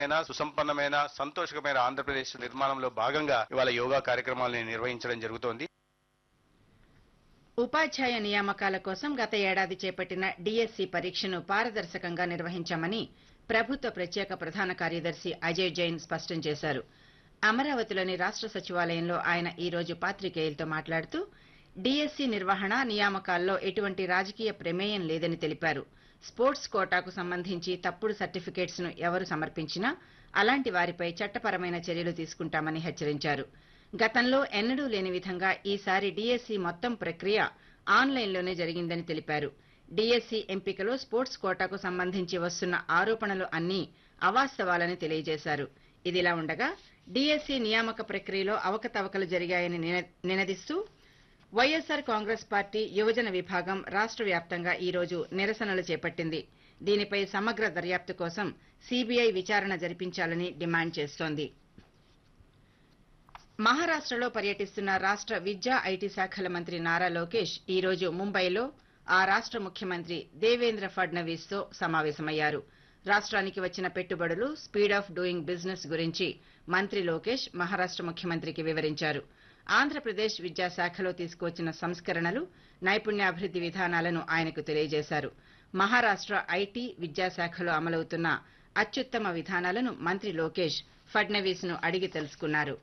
అయిన సుసంపన్నమైన సంతోషకరమైన ఆంధ్రప్రదేశ్ నిర్మాణంలో భాగంగా ఇవాళ యోగా కార్యక్రమాలను నిర్వహించడం జరుగుతోంది ఉపాధ్యాయ నియామకాల కోసం గత ఏడాది చేపట్టిన డిఎస్సి పరీక్షను పారదర్శకంగా నిర్వహించామని ప్రభుత్వ ప్రత్యేక ప్రధాన కార్యదర్శి అజయ్ జైన్ స్పష్టం చేశారు అమరావతిలోని రాష్ట్ర సచివాలయంలో ఆయన ఈ రోజు పాత్రికేయులతో మాట్లాడుతూ డిఎస్సి నిర్వహణ నియామకాల్లో ఎటువంటి రాజకీయ ప్రమేయం లేదని తెలిపారు స్పోర్ట్స్ కోటాకు సంబంధించి తప్పుడు సర్టిఫికేట్స్ ను ఎవరు సమర్పించినా అలాంటి వారిపై చట్టపరమైన చర్యలు తీసుకుంటామని హెచ్చరించారు గతంలో ఎన్నడూ లేని విధంగా ఈసారి డిఎస్సి మొత్తం ప్రక్రియ ఆన్లైన్లోనే జరిగిందని తెలిపారు డిఎస్సి ఎంపికలో స్పోర్ట్స్ కోటాకు సంబంధించి వస్తున్న ఆరోపణలు అన్నీ అవాస్తవాలని తెలియజేశారు ఇదిలా ఉండగా డిఎస్సి నియామక ప్రక్రియలో అవకతవకలు జరిగాయని నిన- నినదిస్తూ వైఎస్సార్ కాంగ్రెస్ పార్టీ యువజన విభాగం రాష్ట్ర వ్యాప్తంగా ఈ రోజు నిరసనలు చేపట్టింది దీనిపై సమగ్ర దర్యాప్తు కోసం సీబీఐ విచారణ జరిపించాలని డిమాండ్ చేస్తోంది మహారాష్ట్రలో పర్యటిస్తున్న రాష్ట్ర విద్యా ఐటీ శాఖల మంత్రి నారా లోకేష్ ఈ రోజు ముంబైలో ఆ రాష్ట్ర ముఖ్యమంత్రి దేవేంద్ర ఫడ్నవీస్ తో సమావేశమయ్యారు రాష్ట్రానికి వచ్చిన పెట్టుబడులు స్పీడ్ ఆఫ్ డూయింగ్ బిజినెస్ గురించి మంత్రి లోకేష్ మహారాష్ట్ర ముఖ్యమంత్రికి వివరించారు ఆంధ్రప్రదేశ్ విద్యాశాఖలో తీసుకువచ్చిన సంస్కరణలు నైపుణ్యాభివృద్ధి విధానాలను ఆయనకు తెలియజేశారు మహారాష్ట్ర ఐటీ విద్యాశాఖలో అమలవుతున్న అత్యుత్తమ విధానాలను మంత్రి లోకేష్ ఫడ్నవీస్ ను అడిగి తెలుసుకున్నారు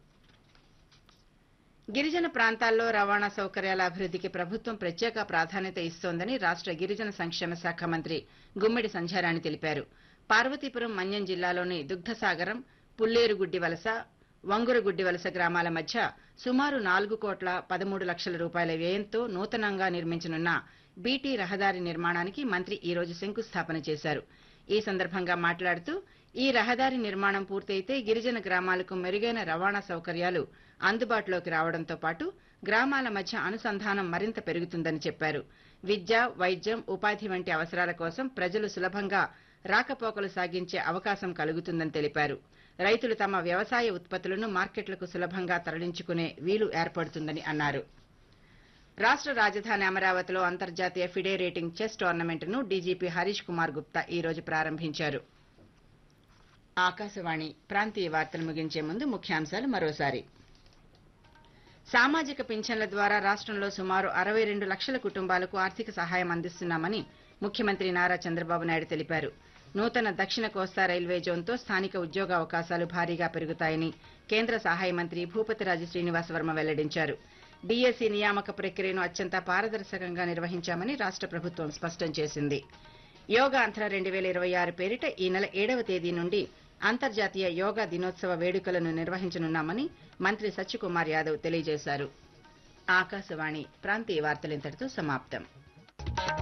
గిరిజన ప్రాంతాల్లో రవాణా సౌకర్యాల అభివృద్ధికి ప్రభుత్వం ప్రత్యేక ప్రాధాన్యత ఇస్తోందని రాష్ట్ర గిరిజన సంక్షేమ శాఖ మంత్రి గుమ్మిడి సంధ్యారాణి తెలిపారు పార్వతీపురం మన్యం జిల్లాలోని దుగ్ధసాగరం పుల్లేరుగుడ్డి వలస వంగురగుడ్డి వలస గ్రామాల మధ్య సుమారు నాలుగు కోట్ల పదమూడు లక్షల రూపాయల వ్యయంతో నూతనంగా నిర్మించనున్న బీటీ రహదారి నిర్మాణానికి మంత్రి ఈ రోజు శంకుస్థాపన చేశారు ఈ సందర్భంగా మాట్లాడుతూ ఈ రహదారి నిర్మాణం పూర్తయితే గిరిజన గ్రామాలకు మెరుగైన రవాణా సౌకర్యాలు అందుబాటులోకి రావడంతో పాటు గ్రామాల మధ్య అనుసంధానం మరింత పెరుగుతుందని చెప్పారు విద్య వైద్యం ఉపాధి వంటి అవసరాల కోసం ప్రజలు సులభంగా రాకపోకలు సాగించే అవకాశం కలుగుతుందని తెలిపారు రైతులు తమ వ్యవసాయ ఉత్పత్తులను మార్కెట్లకు సులభంగా తరలించుకునే వీలు ఏర్పడుతుందని అన్నారు రాష్ట్ర రాజధాని అమరావతిలో అంతర్జాతీయ ఫిడే రేటింగ్ చెస్ టోర్నమెంట్ను డీజీపీ హరీష్ కుమార్ గుప్తా ఈ రోజు ప్రారంభించారు ఆకాశవాణి ప్రాంతీయ వార్తలు ముగించే ముందు ముఖ్యాంశాలు మరోసారి సామాజిక పింఛన్ల ద్వారా రాష్ట్రంలో సుమారు అరవై రెండు లక్షల కుటుంబాలకు ఆర్థిక సహాయం అందిస్తున్నామని ముఖ్యమంత్రి నారా చంద్రబాబు నాయుడు తెలిపారు నూతన దక్షిణ కోస్తా రైల్వే జోన్తో స్థానిక ఉద్యోగ అవకాశాలు భారీగా పెరుగుతాయని కేంద్ర సహాయ మంత్రి భూపతిరాజు శ్రీనివాసవర్మ వెల్లడించారు డిఎస్సి నియామక ప్రక్రియను అత్యంత పారదర్శకంగా నిర్వహించామని రాష్ట్ర ప్రభుత్వం స్పష్టం చేసింది యోగా అంతర రెండు వేల ఇరవై ఆరు పేరిట ఈ నెల ఏడవ తేదీ నుండి అంతర్జాతీయ యోగా దినోత్సవ వేడుకలను నిర్వహించనున్నామని మంత్రి సత్యకుమార్ యాదవ్ తెలియజేశారు ఆకాశవాణి ప్రాంతీయ వార్తలు ఇంతటితో సమాప్తం